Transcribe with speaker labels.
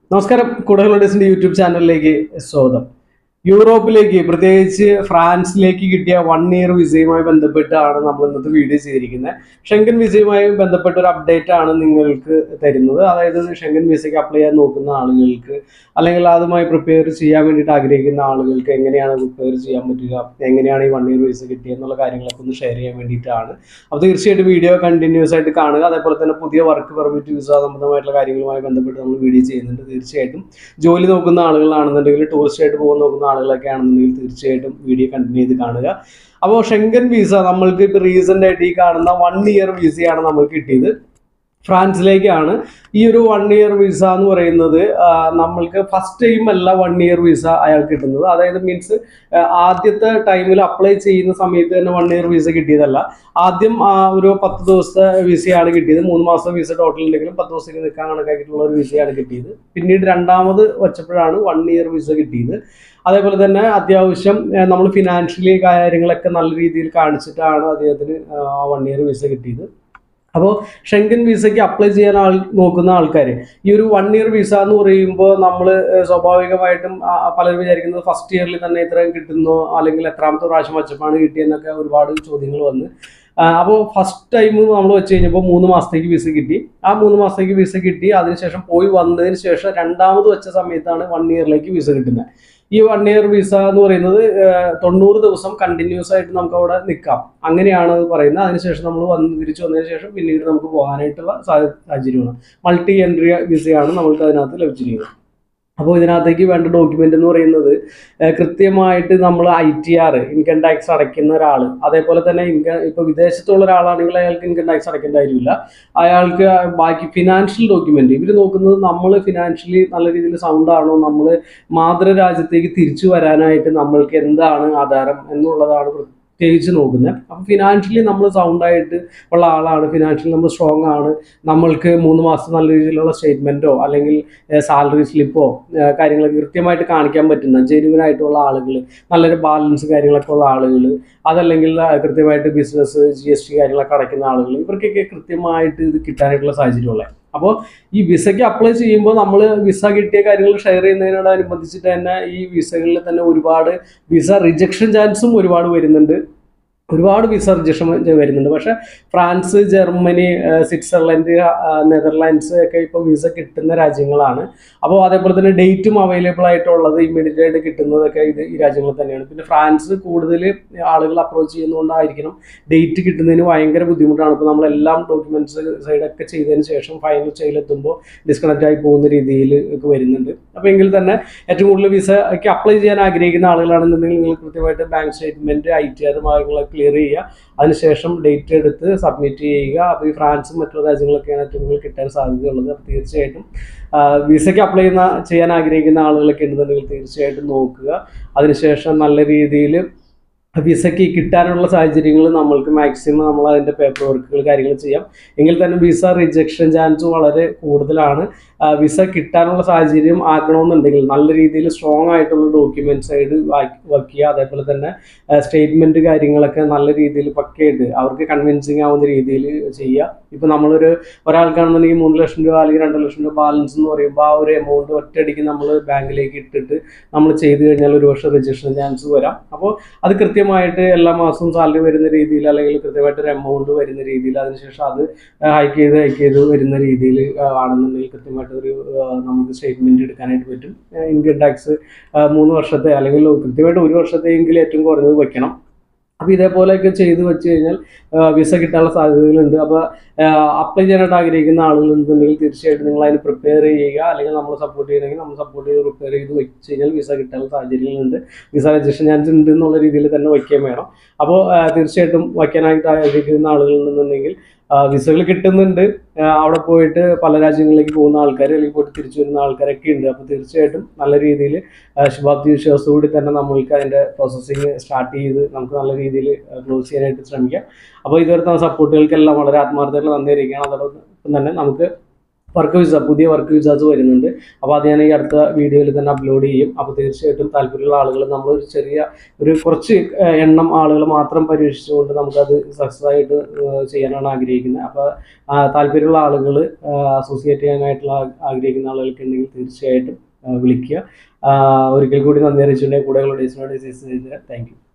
Speaker 1: നമസ്കാരം കൂടുതലുടെ യൂട്യൂബ് ചാനലിലേക്ക് സ്വാഗതം യൂറോപ്പിലേക്ക് പ്രത്യേകിച്ച് ഫ്രാൻസിലേക്ക് കിട്ടിയ വൺ ഇയർ വിസയുമായി ബന്ധപ്പെട്ടാണ് നമ്മൾ ഇന്നത്തെ വീഡിയോ ചെയ്തിരിക്കുന്നത് ഷെങ്കൻ വിസയുമായി ബന്ധപ്പെട്ട ഒരു അപ്ഡേറ്റ് ആണ് നിങ്ങൾക്ക് തരുന്നത് അതായത് ഷെങ്കൻ വിസയ്ക്ക് അപ്ലൈ ചെയ്യാൻ നോക്കുന്ന ആളുകൾക്ക് അല്ലെങ്കിൽ അതുമായി പ്രിപ്പയർ ചെയ്യാൻ വേണ്ടിയിട്ട് ആഗ്രഹിക്കുന്ന ആളുകൾക്ക് എങ്ങനെയാണ് പ്രിപ്പയർ ചെയ്യാൻ പറ്റുക എങ്ങനെയാണ് ഈ വൺ ഇയർ വിസ കിട്ടിയത് എന്നുള്ള കാര്യങ്ങളൊക്കെ ഒന്ന് ഷെയർ ചെയ്യാൻ വേണ്ടിയിട്ടാണ് അപ്പോൾ തീർച്ചയായിട്ടും വീഡിയോ കണ്ടിന്യൂസ് ആയിട്ട് കാണുക അതേപോലെ തന്നെ പുതിയ വർക്ക് പെർമിറ്റ് വിസ സംബന്ധമായിട്ടുള്ള കാര്യങ്ങളുമായി ബന്ധപ്പെട്ട് നമ്മൾ വീഡിയോ ചെയ്യുന്നുണ്ട് തീർച്ചയായിട്ടും ജോലി നോക്കുന്ന ആളുകളാണെന്നുണ്ടെങ്കിൽ ടൂറിസ്റ്റ് ആയിട്ട് പോകാൻ നോക്കുന്ന ആളുകളൊക്കെ ആണെന്നുണ്ടെങ്കിൽ തീർച്ചയായിട്ടും വീഡിയോ കണ്ടിന്യൂ ചെയ്ത് കാണുക അപ്പോൾ ഷെങ്കൻ വിസ നമ്മൾക്ക് ഇപ്പോൾ റീസെൻ്റ് ആയിട്ട് ഈ കാണുന്ന വൺ ഇയർ വിസയാണ് നമ്മൾക്ക് കിട്ടിയത് ഫ്രാൻസിലേക്കാണ് ഈ ഒരു വൺ ഇയർ വിസ എന്ന് പറയുന്നത് ആ, നമ്മൾക്ക് ഫസ്റ്റ് ടൈം അല്ല വൺ ഇയർ വിസ അയാൾക്ക് കിട്ടുന്നത് അതായത് മീൻസ് ആദ്യത്തെ ടൈമിൽ അപ്ലൈ ചെയ്യുന്ന സമയത്ത് തന്നെ വൺ ഇയർ വിസ കിട്ടിയതല്ല ആദ്യം ആ ഒരു പത്ത് ദിവസത്തെ വിസയാണ് കിട്ടിയത് മൂന്ന് മാസം വിസ ടോട്ടൽ ഉണ്ടെങ്കിലും പത്ത് ദിവസത്തേക്ക് നിൽക്കാൻ കണക്കാക്കിയിട്ടുള്ള ഒരു വിസയാണ് കിട്ടിയത് പിന്നീട് രണ്ടാമത് വച്ചപ്പോഴാണ് വൺ ഇയർ വിസ കിട്ടിയത് അതേപോലെ തന്നെ അത്യാവശ്യം നമ്മൾ ഫിനാൻഷ്യലി കാര്യങ്ങളൊക്കെ നല്ല രീതിയിൽ കാണിച്ചിട്ടാണ് അദ്ദേഹത്തിന് വൺ ഇയർ വിസ കിട്ടിയത് അപ്പോൾ ഷെങ്കൻ വിസയ്ക്ക് അപ്ലൈ ചെയ്യാൻ ആൾ നോക്കുന്ന ആൾക്കാർ ഈ ഒരു വൺ ഇയർ വിസ എന്ന് പറയുമ്പോൾ നമ്മൾ സ്വാഭാവികമായിട്ടും ആ, പലരും വിചാരിക്കുന്നത് ഫസ്റ്റ് ഇയറിൽ തന്നെ ഇത്രയും കിട്ടുന്നു അല്ലെങ്കിൽ എത്രാമത്തെ പ്രാവശ്യം വച്ചപ്പാണ് കിട്ടിയെന്നൊക്കെ ഒരുപാട് ചോദ്യങ്ങൾ വന്ന് അപ്പോൾ ഫസ്റ്റ് ടൈം നമ്മൾ വെച്ച് കഴിഞ്ഞപ്പോൾ മൂന്ന് മാസത്തേക്ക് വിസ കിട്ടി ആ മൂന്ന് മാസത്തേക്ക് വിസ കിട്ടി അതിനുശേഷം പോയി വന്നതിന് ശേഷം രണ്ടാമത് വെച്ച സമയത്താണ് വൺ ഇയറിലേക്ക് വിസ കിട്ടുന്നത് ഈ വൺ ഇയർ വിസ എന്ന് പറയുന്നത് ഏഹ്, തൊണ്ണൂറ് ദിവസം കണ്ടിന്യൂസ് ആയിട്ട് നമുക്ക് അവിടെ നിൽക്കാം അങ്ങനെയാണ് അത് പറയുന്നത് അതിനുശേഷം നമ്മൾ വന്ന് തിരിച്ചു വന്നതിന് ശേഷം പിന്നീട് നമുക്ക് പോകാനായിട്ടുള്ള സാ- സാഹചര്യമാണ് മൾട്ടി എൻട്രി വിസയാണ് നമ്മൾക്ക് അതിനകത്ത് ലഭിച്ചിരിക്കുന്നത് അപ്പോൾ ഇതിനകത്തേക്ക് വേണ്ട ഡോക്യുമെന്റ് എന്ന് പറയുന്നത് ഏഹ്, കൃത്യമായിട്ട് നമ്മൾ I T R income tax അടയ്ക്കുന്ന ഒരാൾ അതേപോലെ തന്നെ ഇൻകം ഇപ്പോൾ വിദേശത്തുള്ള ഒരാളാണെങ്കിൽ അയാൾക്ക് ഇൻകം ടാക്സ് അടയ്ക്കേണ്ട കാര്യമില്ല അയാൾക്ക് ബാക്കി ഫിനാൻഷ്യൽ ഡോക്യുമെന്റ് ഇവർ നോക്കുന്നത് നമ്മൾ ഫിനാൻഷ്യലി നല്ല രീതിയിൽ സൗണ്ട് ആണോ നമ്മൾ മാതൃരാജ്യത്തേക്ക് തിരിച്ചു വരാനായിട്ട് നമ്മൾക്ക് എന്താണ് ആധാരം എന്നുള്ളതാണ് പ്രത്യേകിച്ച് നോക്കുന്നത് അപ്പം ഫിനാൻഷ്യലി നമ്മൾ സൗണ്ട് ആയിട്ട് ഉള്ള ആളാണ് ഫിനാൻഷ്യലി നമ്മൾ സ്ട്രോങ് ആണ് നമ്മൾക്ക് മൂന്ന് മാസം നല്ല രീതിയിലുള്ള സ്റ്റേറ്റ്മെൻറ്റോ അല്ലെങ്കിൽ സാലറി സ്ലിപ്പോ കാര്യങ്ങളൊക്കെ കൃത്യമായിട്ട് കാണിക്കാൻ പറ്റുന്ന ജെന്യൂൻ ആയിട്ടുള്ള ആളുകൾ നല്ലൊരു ബാലൻസ് കാര്യങ്ങളൊക്കെ ഉള്ള ആളുകൾ അതല്ലെങ്കിൽ ആ, കൃത്യമായിട്ട് ബിസിനസ് ജി എസ് ടി കാര്യങ്ങളൊക്കെ അടയ്ക്കുന്ന ആളുകൾ ഇവർക്കൊക്കെ കൃത്യമായിട്ട് ഇത് കിട്ടാനായിട്ടുള്ള സാഹചര്യമുള്ളത് അപ്പോൾ ഈ വിസയ്ക്ക് അപ്ലൈ ചെയ്യുമ്പോൾ നമ്മൾ വിസ കിട്ടിയ കാര്യങ്ങൾ ഷെയർ ചെയ്യുന്നതിനോടനുബന്ധിച്ചിട്ട് തന്നെ ഈ വിസകളിൽ തന്നെ ഒരുപാട് വിസ റിജക്ഷൻ ചാൻസും ഒരുപാട് വരുന്നുണ്ട് ഒരുപാട് വിസ റിജക്ഷൻ വരുന്നുണ്ട് പക്ഷേ ഫ്രാൻസ് ജർമ്മനി ഏഹ് സ്വിറ്റ്സർലൻഡ് ആഹ് നെതർലാൻഡ്സ് ഒക്കെ ഇപ്പോൾ വിസ കിട്ടുന്ന രാജ്യങ്ങളാണ് അപ്പോൾ അതേപോലെ തന്നെ ഡേറ്റും അവൈലബിൾ ആയിട്ടുള്ളത് ഇമ്മീഡിയറ്റ് ആയിട്ട് കിട്ടുന്നതൊക്കെ ഇത് ഈ രാജ്യങ്ങളിൽ തന്നെയാണ് പിന്നെ ഫ്രാൻസ് കൂടുതൽ ആളുകൾ അപ്രോച്ച് ചെയ്യുന്നതുകൊണ്ടായിരിക്കണം ഡേറ്റ് കിട്ടുന്നതിന് ഭയങ്കര ബുദ്ധിമുട്ടാണ് ഇപ്പോൾ നമ്മളെല്ലാം ഡോക്യുമെന്റ്സ് സൈഡൊക്കെ ചെയ്തതിന് ശേഷം ഫൈനൽ സ്റ്റേജിലെത്തുമ്പോൾ ഡിസ്കണക്റ്റ് ആയി പോകുന്ന രീതിയിൽ ഒക്കെ വരുന്നുണ്ട് അപ്പോൾ എങ്കിൽ തന്നെ ഏറ്റവും കൂടുതൽ വിസയ്ക്ക് അപ്ലൈ ചെയ്യാൻ ആഗ്രഹിക്കുന്ന ആളുകളാണെന്നുണ്ടെങ്കിൽ നിങ്ങൾ കൃത്യമായിട്ട് bank statement I T R ഭാഗങ്ങളൊക്കെ ക്ലിയർ ചെയ്യുക അതിനുശേഷം ഡേറ്റ് എടുത്ത് സബ്മിറ്റ് ചെയ്യുക അപ്പോൾ ഈ ഫ്രാൻസും മറ്റുള്ള രാജ്യങ്ങളൊക്കെയാണ് ഏറ്റവും കൂടുതൽ കിട്ടാൻ സാധ്യതയുള്ളത് അപ്പോൾ തീർച്ചയായിട്ടും വിസയ്ക്ക് അപ്ലൈ ചെയ്യുന്ന ചെയ്യാൻ ആഗ്രഹിക്കുന്ന ആളുകളൊക്കെ ഉണ്ടെന്നുണ്ടെങ്കിൽ തീർച്ചയായിട്ടും നോക്കുക അതിനുശേഷം നല്ല രീതിയിൽ വിസയ്ക്ക് കിട്ടാനുള്ള സാഹചര്യങ്ങൾ നമ്മൾക്ക് മാക്സിമം നമ്മൾ അതിൻ്റെ പേപ്പർ വർക്കുകൾ കാര്യങ്ങൾ ചെയ്യാം എങ്കിൽ തന്നെ വിസ റിജക്ഷൻ ചാൻസ് വളരെ കൂടുതലാണ് ആ, വിസ കിട്ടാനുള്ള സാഹചര്യം ആക്കണമെന്നുണ്ടെങ്കിൽ നല്ല രീതിയിൽ സ്ട്രോങ് ആയിട്ടുള്ള ഡോക്യുമെന്റ്സ് ആയിട്ട് വയ്ക്കുക അതേപോലെ തന്നെ സ്റ്റേറ്റ്മെന്റ് കാര്യങ്ങളൊക്കെ നല്ല രീതിയിൽ പക്കയായിട്ട് അവർക്ക് കൺവിൻസിങ് ആവുന്ന രീതിയിൽ ചെയ്യുക ഇപ്പം നമ്മളൊരു ഒരാൾക്കാണെന്നുണ്ടെങ്കിൽ മൂന്ന് ലക്ഷം രൂപ അല്ലെങ്കിൽ രണ്ട് ലക്ഷം രൂപ ബാലൻസ് എന്ന് പറയുമ്പോൾ ആ ഒരു എമൗണ്ട് ഒറ്റയടിക്ക് നമ്മൾ ബാങ്കിലേക്ക് ഇട്ടിട്ട് നമ്മൾ ചെയ്ത് കഴിഞ്ഞാൽ ഒരു വർഷം രജിസ്ട്രേഷൻ ചാൻസ് വരാം അപ്പോൾ അത് കൃത്യമായിട്ട് എല്ലാ മാസവും സാലറി വരുന്ന രീതിയിൽ അല്ലെങ്കിൽ കൃത്യമായിട്ട് ഒരു എമൗണ്ട് വരുന്ന രീതിയിൽ അതിനുശേഷം അത് ഹൈക്ക് ചെയ്ത് ഹൈക്ക് ചെയ്ത് വരുന്ന രീതിയിൽ ആണെന്നുണ്ടെങ്കിൽ കൃത്യമായിട്ട് ഒരു ആ, നമുക്ക് സ്റ്റേറ്റ്മെന്റ് എടുക്കാനായിട്ട് പറ്റും ഇൻകം ടാക്സ് മൂന്ന് വർഷത്തെ അല്ലെങ്കിൽ കൃത്യമായിട്ട് ഒരു വർഷത്തെയെങ്കിലും ഏറ്റവും കുറഞ്ഞത് വെക്കണം അപ്പോൾ ഇതേപോലെയൊക്കെ ചെയ്ത് വെച്ച് കഴിഞ്ഞാൽ വിസ കിട്ടാനുള്ള സാധ്യതകളുണ്ട് അപ്പോൾ അപ്ലൈ ചെയ്യാനായിട്ട് ആഗ്രഹിക്കുന്ന ആളുകളുണ്ടെന്നുണ്ടെങ്കിൽ തീർച്ചയായിട്ടും നിങ്ങൾ അതിന് പ്രിപ്പയർ ചെയ്യുക അല്ലെങ്കിൽ നമ്മൾ സപ്പോർട്ട് ചെയ്യണമെങ്കിൽ നമ്മൾ സപ്പോർട്ട് ചെയ്ത് പ്രിപ്പയർ ചെയ്ത് വെച്ച് കഴിഞ്ഞാൽ വിസ കിട്ടാനുള്ള സാഹചര്യങ്ങളുണ്ട് വിസ രജിസ്ട്രേഷൻ ചാൻസ് ഉണ്ട് എന്നുള്ള രീതിയിൽ തന്നെ വയ്ക്കാൻ വേണം അപ്പോൾ തീർച്ചയായിട്ടും വയ്ക്കാനായിട്ട് ആഗ്രഹിക്കുന്ന ആളുകളുണ്ടെന്നുണ്ടെങ്കിൽ വിസകൾ കിട്ടുന്നുണ്ട് ആ, അവിടെ പോയിട്ട് പല രാജ്യങ്ങളിലേക്ക് പോകുന്ന ആൾക്കാർ അല്ലെങ്കിൽ പോയിട്ട് തിരിച്ചു വരുന്ന ആൾക്കാരൊക്കെ ഉണ്ട് അപ്പോൾ തീർച്ചയായിട്ടും നല്ല രീതിയിൽ ശുഭാപ്തി വിശ്വാസത്തോടെ തന്നെ നമ്മൾക്ക് അതിൻ്റെ പ്രോസസ്സിങ് സ്റ്റാർട്ട് ചെയ്ത് നമുക്ക് നല്ല രീതിയിൽ ക്ലോസ് ചെയ്യാനായിട്ട് ശ്രമിക്കാം അപ്പോൾ ഇതുവരെ തന്ന സപ്പോർട്ടുകൾക്കെല്ലാം വളരെ ആത്മാർത്ഥമായിട്ടുള്ള നന്ദി അറിയിക്കുകയാണ് അതോടൊപ്പം തന്നെ നമുക്ക് വർക്ക് വിസ പുതിയ വർക്ക് വിസാസ് വരുന്നുണ്ട് അപ്പോൾ അത് ഞാൻ ഈ അടുത്ത വീഡിയോയിൽ തന്നെ അപ്ലോഡ് ചെയ്യും അപ്പോൾ തീർച്ചയായിട്ടും താല്പര്യമുള്ള ആളുകൾ നമ്മൾ ഒരു ചെറിയ ഒരു കുറച്ച് ഏഹ്, എണ്ണം ആളുകൾ മാത്രം പരീക്ഷിച്ചുകൊണ്ട് നമുക്കത് സക്സസ് ആയിട്ട് ഏഹ്, ചെയ്യാനാണ് ആഗ്രഹിക്കുന്നത് അപ്പോൾ താല്പര്യമുള്ള ആളുകൾ അസോസിയേറ്റ് ചെയ്യാനായിട്ടുള്ള ആ- ആഗ്രഹിക്കുന്ന ആളുകൾക്ക് ഉണ്ടെങ്കിൽ തീർച്ചയായിട്ടും ഏഹ്, വിളിക്കുക ആ, ഒരിക്കൽ കൂടി നന്ദി അറിയിച്ചുകൊണ്ട് കൂടെയുള്ള ഡേസിനോട് താങ്ക് യു